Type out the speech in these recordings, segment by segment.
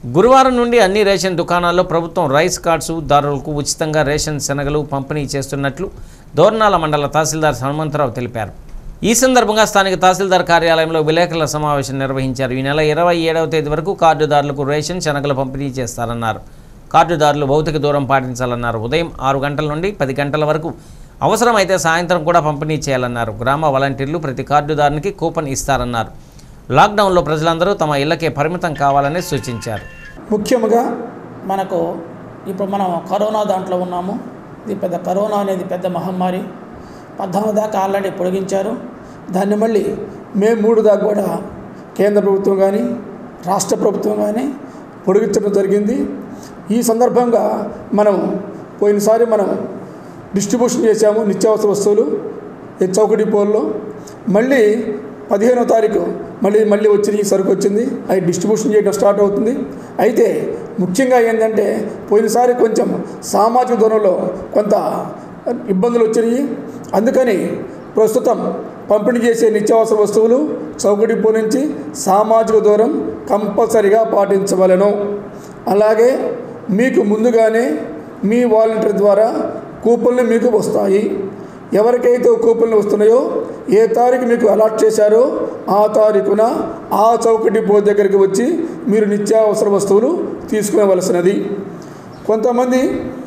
గురువారం నుండి అన్ని రేషన్ దుకాణాల్లో ప్రభుత్వం రైస్ కార్డ్స్ దారులకు ఉచితంగా రేషన్ శనగలు పంపిణీ చేస్తున్నట్లు దోర్నాల మండల తహసీల్దార్ హనుమంతరావు తెలిపారు ఈ సందర్భంగా స్థానిక తహసీల్దార్ కార్యాలయంలో విలేకరుల సమావేశం నిర్వహించారు ఈ నెల ఇరవై ఏడవ తేదీ వరకు కార్డుదారులకు రేషన్ శనగలు పంపిణీ చేస్తారన్నారు కార్డుదారులు భౌతిక దూరం పాటించాలన్నారు ఉదయం ఆరు గంటల నుండి పది గంటల వరకు అవసరమైతే సాయంత్రం కూడా పంపిణీ చేయాలన్నారు గ్రామ వాలంటీర్లు ప్రతి కార్డుదారునికి కూపన్ ఇస్తారన్నారు లాక్డౌన్లో ప్రజలందరూ తమ ఇళ్లకే పరిమితం కావాలని సూచించారు ముఖ్యంగా మనకు ఇప్పుడు మనం కరోనా దాంట్లో ఉన్నాము ఇది పెద్ద కరోనా అనేది పెద్ద మహమ్మారి పద్నాలుగు దాకా ఆల్రెడీ పొడిగించారు దాన్ని మళ్ళీ మే మూడు దాకా కూడా కేంద్ర ప్రభుత్వం కానీ రాష్ట్ర ప్రభుత్వం కానీ పొడిగించడం జరిగింది ఈ సందర్భంగా మనం పోయినసారి మనం డిస్ట్రిబ్యూషన్ చేశాము నిత్యావసర వస్తువులు ఈ చౌక డిపోల్లో మళ్ళీ పదిహేనో తారీఖు మళ్ళీ మళ్ళీ వచ్చింది ఈ సరుకు వచ్చింది అది డిస్ట్రిబ్యూషన్ చేయడం స్టార్ట్ అవుతుంది అయితే ముఖ్యంగా ఏంటంటే పోయినసారి కొంచెం సామాజిక దూరంలో కొంత ఇబ్బందులు వచ్చినాయి అందుకని ప్రస్తుతం పంపిణీ చేసే నిత్యావసర వస్తువులు చౌక డిపో నుంచి సామాజిక దూరం కంపల్సరిగా పాటించవలను అలాగే మీకు ముందుగానే మీ వాలంటీర్ ద్వారా కూపన్లు మీకు వస్తాయి ఎవరికైతే కూపన్లు వస్తున్నాయో ఏ తారీఖు మీకు అలాట్ చేశారో ఆ తారీఖున ఆ చౌక డిపో దగ్గరికి వచ్చి మీరు నిత్యావసర వస్తువులు తీసుకునేవలసినది కొంతమంది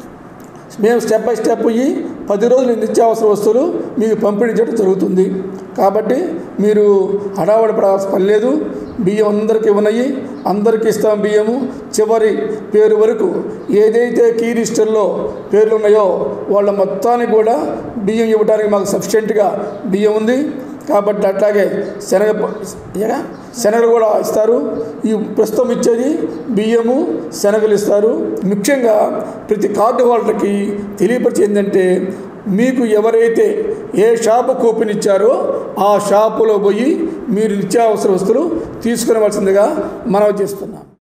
మేము స్టెప్ బై స్టెప్ పోయి పది రోజులు నిత్యావసర వస్తువులు మీకు పంపిణీ చేయడం జరుగుతుంది కాబట్టి మీరు హడావడి పడాల్సిన పని లేదు బియ్యం అందరికీ ఉన్నాయి అందరికీ ఇస్తాం బియ్యము చివరి పేరు వరకు ఏదైతే కీ లిస్టుల్లో పేర్లు ఉన్నాయో వాళ్ళ మొత్తానికి కూడా బియ్యం ఇవ్వడానికి మాకు సఫిషియెంట్గా బియ్యం ఉంది కాబట్టి అట్లాగే శనగ ఏగా శనగలు కూడా ఇస్తారు ఈ ప్రస్తుతం ఇచ్చేది బియ్యము శనగలు ఇస్తారు ముఖ్యంగా ప్రతి కార్డు హోల్డర్కి తెలియపరిచి ఏంటంటే మీకు ఎవరైతే ఏ షాపు కూపన్ ఇచ్చారో ఆ షాపులో పోయి మీరు నిత్యావసర వస్తువులు తీసుకునవలసిందిగా మనవి చేస్తున్నాం